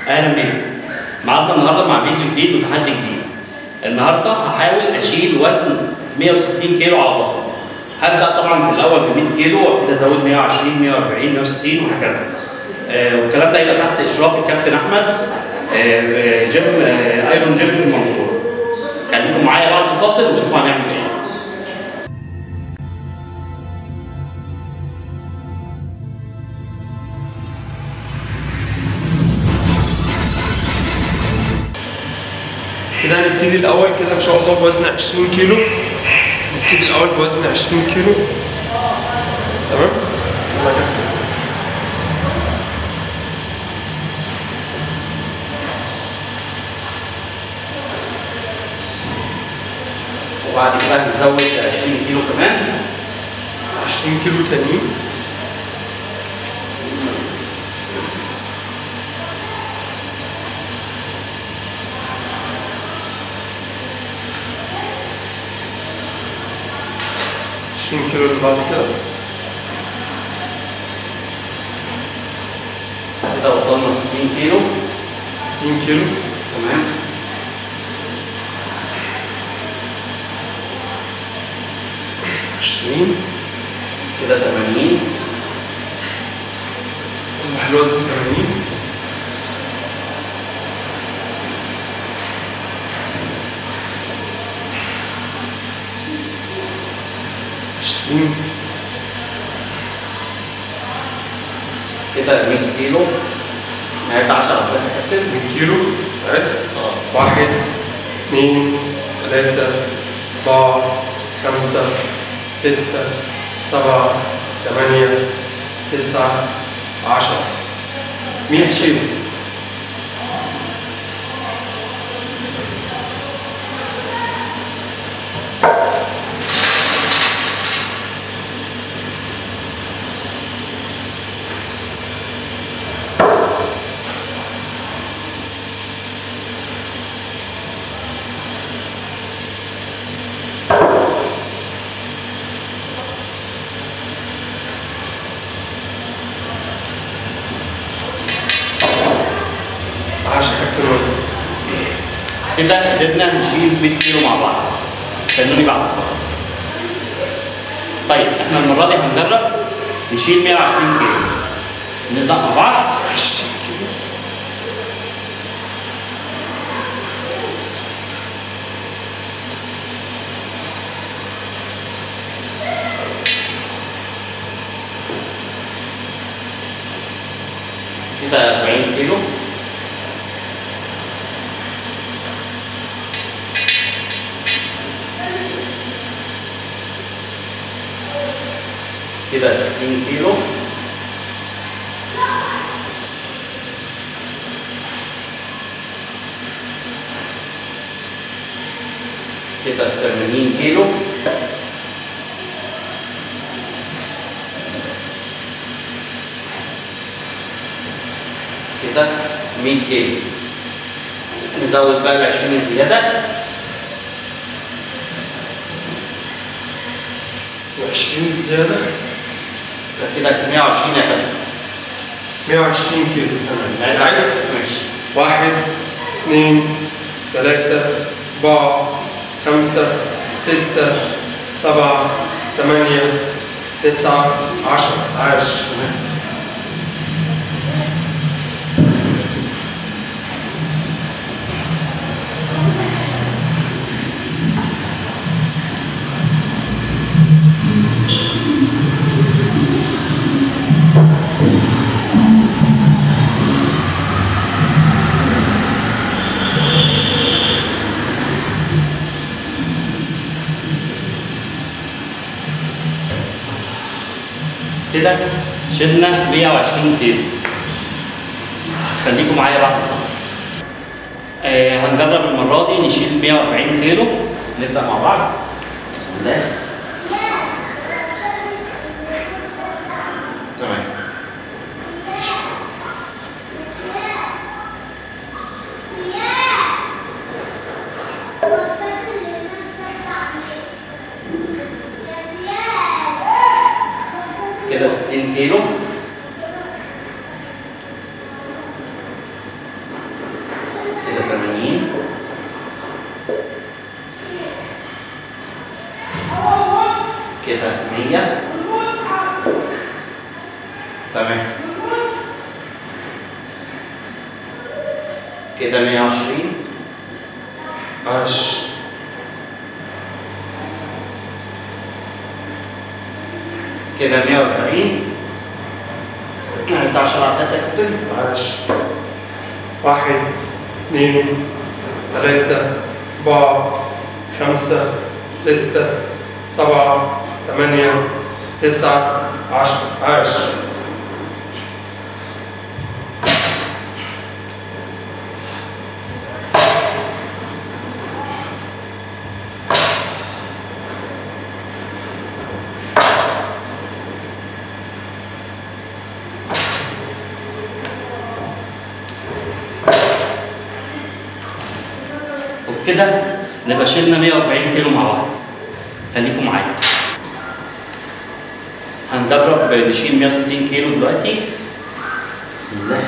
اهلا بيكم معادنا النهارده مع فيديو جديد وتحدي جديد النهارده هحاول اشيل وزن 160 كيلو على البطن هبدا طبعا في الاول ب 100 كيلو وابتدي ازود 120 140 160 وهكذا آه والكلام ده يبقى تحت اشراف الكابتن احمد آه آه جيم آه ايرون جيم في المنصوره خليكم معايا بعد الفاصل ونشوفوا هنعمل ايه كده هنبتدي الأول كده إن شاء الله بوزن 20 كيلو نبتدي الأول بوزن 20 كيلو تمام؟ يلا يا كابتن. وبعد كده هنزود 20 كيلو كمان 20 كيلو تانيين عشرين كيلو اللي بعد كده كده وصلنا 60 كيلو ستين كيلو تمام عشرين كده 80 أصبح الوزن تمانين عشرين كده 100 كيلو نعد 10 عدات يا كابتن مية كيلو عد اه واحد اثنين ثلاثة أربعة خمسة ستة سبعة ثمانية تسعة عشرة مية كيلو عاش يا كابتن وليد كده قدرنا نشيل 100 كيلو مع بعض استنوني بعد الفاصل طيب احنا المره دي هنجرب نشيل 120 كيلو نبدا مع بعض عشرين كيلو كده 40 كيلو كده 60 كيلو كده 80 كيلو كده 100 كيلو نزود بقى ال 20 زيادة وعشرين زيادة يبقى كده 120 يا كابتن مية وعشرين كيلو نعد عد ماشي واحد اثنين ثلاثة أربعة خمسة ستة سبعة ثمانية تسعة عشرة عاش كده شلنا 120 كيلو خليكم معايا بعد الفاصل آه هنجرب المرة دي نشيل 140 كيلو نبدأ مع بعض بسم الله تمام كده 60 كيلو 80 كده 100 تمام كده 120 عاش كده 140 نعد 10 عدات يا كابتن عاش واحد اثنين ثلاثة أربعة خمسة ستة سبعة ثمانية تسعة عشرة عاش وبكده نبقى شلنا 140 كيلو مع بعض خليكم معايا هنجرب نشيل 160 كيلو دلوقتي بسم الله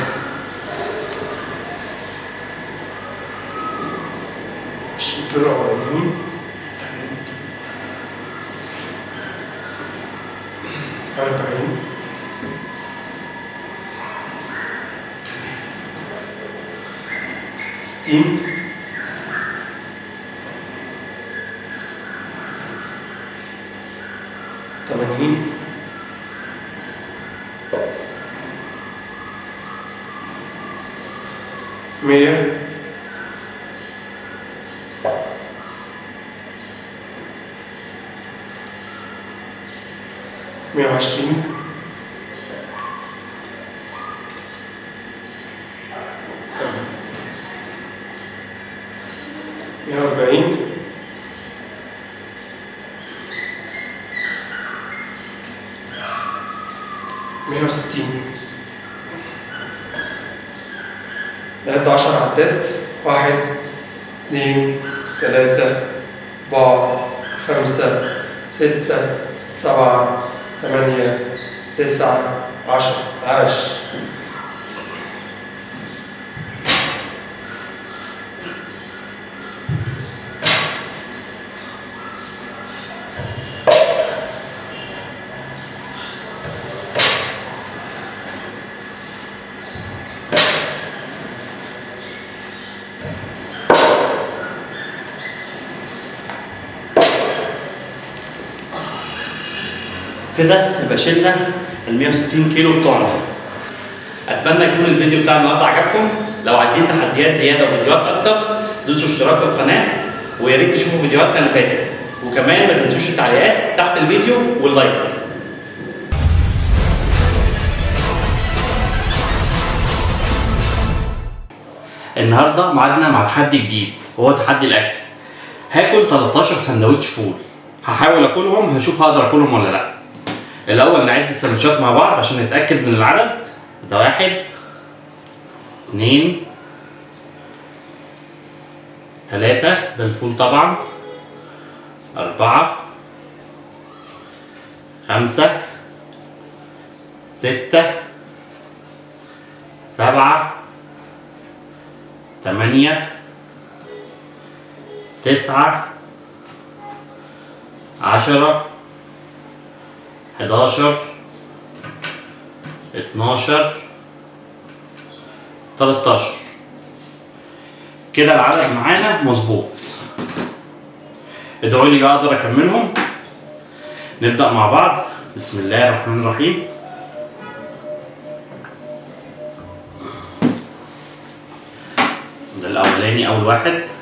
عشرين كيلو أولانيين أربعين ستين ثمانين مية مية وعشرين مية وأربعين مية وستين نعد عشر عدات واحد اثنين ثلاثة أربعة خمسة ستة سبعة ثمانية تسعة عشرة عاش كده يبقى شلنا ال 160 كيلو بتوعنا اتمنى يكون الفيديو بتاع النهارده عجبكم لو عايزين تحديات زياده وفيديوهات اكتر دوسوا اشتراك في القناه ويا ريت تشوفوا فيديوهاتنا اللي فاتت وكمان ما تنسوش التعليقات تحت الفيديو واللايك النهارده ميعادنا مع تحدي جديد وهو تحدي الاكل هاكل 13 سندوتش فول هحاول اكلهم هشوف هقدر اكلهم ولا لا الاول نعد السندوتشات مع بعض عشان نتاكد من العدد ده واحد اتنين تلاتة ده الفول طبعا أربعة خمسة ستة سبعة تمانية تسعة عشرة حداشر اتناشر تلاتاشر كده العدد معانا مظبوط ادعوا لي بقى اقدر اكملهم نبدأ مع بعض بسم الله الرحمن الرحيم ده الأولاني أول واحد